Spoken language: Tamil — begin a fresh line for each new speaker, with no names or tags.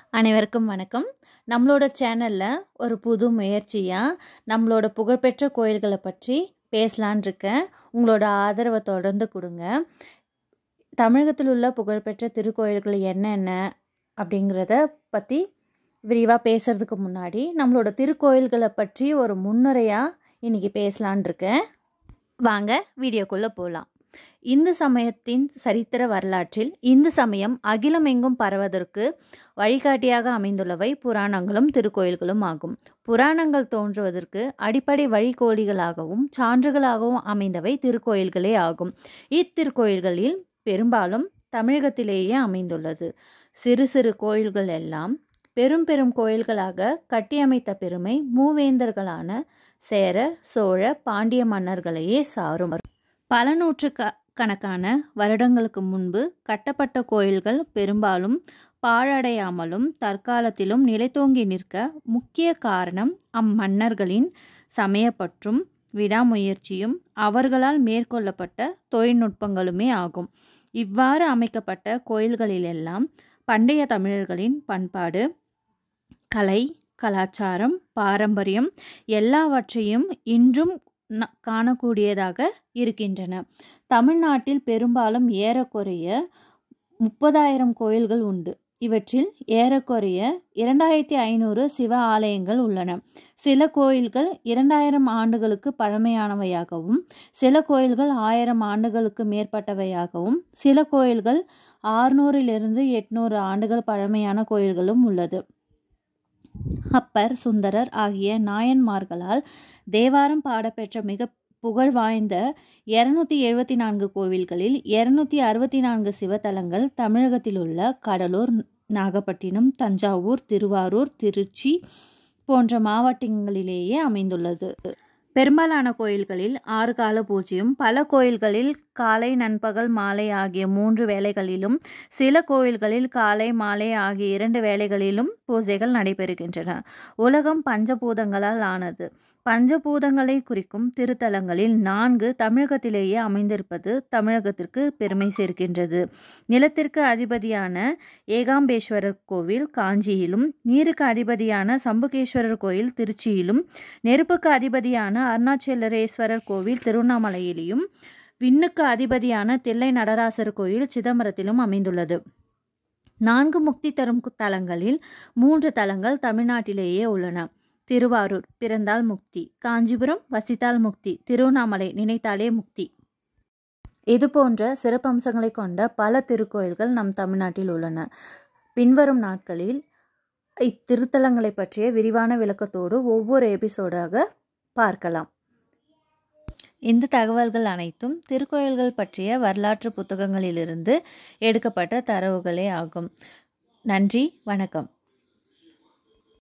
அனைவருக்கும் வணக்கம் நம்மளோட சேனலில் ஒரு புது முயற்சியாக நம்மளோட புகழ்பெற்ற கோயில்களை பற்றி பேசலான் இருக்கேன் உங்களோட ஆதரவை தொடர்ந்து கொடுங்க தமிழகத்தில் உள்ள புகழ்பெற்ற திருக்கோயில்கள் என்னென்ன அப்படிங்கிறத பற்றி விரிவாக பேசுகிறதுக்கு முன்னாடி நம்மளோட திருக்கோயில்களை பற்றி ஒரு முன்னுரையாக இன்றைக்கி பேசலான் இருக்கேன் வாங்க வீடியோக்குள்ளே போகலாம் இந்து சமயத்தின் சரித்திர வரலாற்றில் இந்து சமயம் அகிலமெங்கும் பரவதற்கு வழிகாட்டியாக அமைந்துள்ளவை புராணங்களும் திருக்கோயில்களும் ஆகும் புராணங்கள் தோன்றுவதற்கு அடிப்படை வழிகோலிகளாகவும் சான்றுகளாகவும் அமைந்தவை திருக்கோயில்களே ஆகும் இத்திருக்கோயில்களில் பெரும்பாலும் தமிழகத்திலேயே அமைந்துள்ளது சிறு சிறு கோயில்கள் எல்லாம் பெரும் பெரும் கோயில்களாக கட்டியமைத்த பெருமை மூவேந்தர்களான சேர சோழ பாண்டிய மன்னர்களையே சாரும் பல நூற்று க கணக்கான வருடங்களுக்கு முன்பு கட்டப்பட்ட கோயில்கள் பெரும்பாலும் பாழடையாமலும் தற்காலத்திலும் நிலைத்தோங்கி நிற்க முக்கிய காரணம் அம்மன்னர்களின் சமயப்பற்றும் விடாமுயற்சியும் அவர்களால் மேற்கொள்ளப்பட்ட தொழில்நுட்பங்களுமே ஆகும் இவ்வாறு அமைக்கப்பட்ட கோயில்களிலெல்லாம் பண்டைய தமிழர்களின் பண்பாடு கலை கலாச்சாரம் பாரம்பரியம் எல்லாவற்றையும் இன்றும் காணக்கூடியதாக இருக்கின்றன தமிழ்நாட்டில் பெரும்பாலும் ஏறக்குறைய முப்பதாயிரம் கோயில்கள் உண்டு இவற்றில் ஏறக்குறைய இரண்டாயிரத்தி ஐநூறு சிவ ஆலயங்கள் உள்ளன சில கோயில்கள் இரண்டாயிரம் ஆண்டுகளுக்கு பழமையானவையாகவும் சில கோயில்கள் ஆயிரம் ஆண்டுகளுக்கு மேற்பட்டவையாகவும் சில கோயில்கள் ஆறுநூறிலிருந்து எட்நூறு ஆண்டுகள் பழமையான கோயில்களும் உள்ளது அப்பர் சுந்தரர் ஆகிய நாயன்மார்களால் தேவாரம் பாடப்பெற்ற மிக புகழ் வாய்ந்த இருநூத்தி எழுபத்தி நான்கு கோவில்களில் இருநூத்தி அறுபத்தி நான்கு சிவத்தலங்கள் தமிழகத்தில் உள்ள கடலூர் நாகப்பட்டினம் தஞ்சாவூர் திருவாரூர் திருச்சி போன்ற மாவட்டங்களிலேயே அமைந்துள்ளது பெரும்பாலான கோயில்களில் ஆறு கால பூஜையும் பல கோயில்களில் காலை நண்பகல் மாலை ஆகிய மூன்று வேளைகளிலும் சில கோயில்களில் காலை மாலை ஆகிய இரண்டு வேளைகளிலும் பூஜைகள் நடைபெறுகின்றன உலகம் பஞ்சபூதங்களால் ஆனது பஞ்சபூதங்களை குறிக்கும் திருத்தலங்களில் நான்கு தமிழகத்திலேயே அமைந்திருப்பது தமிழகத்திற்கு பெருமை சேர்க்கின்றது நிலத்திற்கு அதிபதியான ஏகாம்பேஸ்வரர் கோவில் காஞ்சியிலும் நீருக்கு அதிபதியான சம்புகேஸ்வரர் கோயில் திருச்சியிலும் நெருப்புக்கு அதிபதியான அருணாச்சலேஸ்வரர் கோவில் திருவண்ணாமலையிலும் விண்ணுக்கு அதிபதியான தில்லை நடராசர் கோயில் சிதம்பரத்திலும் அமைந்துள்ளது நான்கு முக்தி தரும் தலங்களில் மூன்று தலங்கள் தமிழ்நாட்டிலேயே உள்ளன திருவாரூர் பிறந்தால் முக்தி காஞ்சிபுரம் வசித்தால் முக்தி திருவண்ணாமலை நினைத்தாலே முக்தி இது போன்ற சிறப்பம்சங்களை கொண்ட பல திருக்கோயில்கள் நம் தமிழ்நாட்டில் உள்ளன பின்வரும் நாட்களில் இத்திருத்தலங்களை பற்றிய விரிவான விளக்கத்தோடு ஒவ்வொரு எபிசோடாக பார்க்கலாம் இந்த தகவல்கள் அனைத்தும் திருக்கோயில்கள் பற்றிய வரலாற்று புத்தகங்களிலிருந்து எடுக்கப்பட்ட தரவுகளே ஆகும் நன்றி வணக்கம்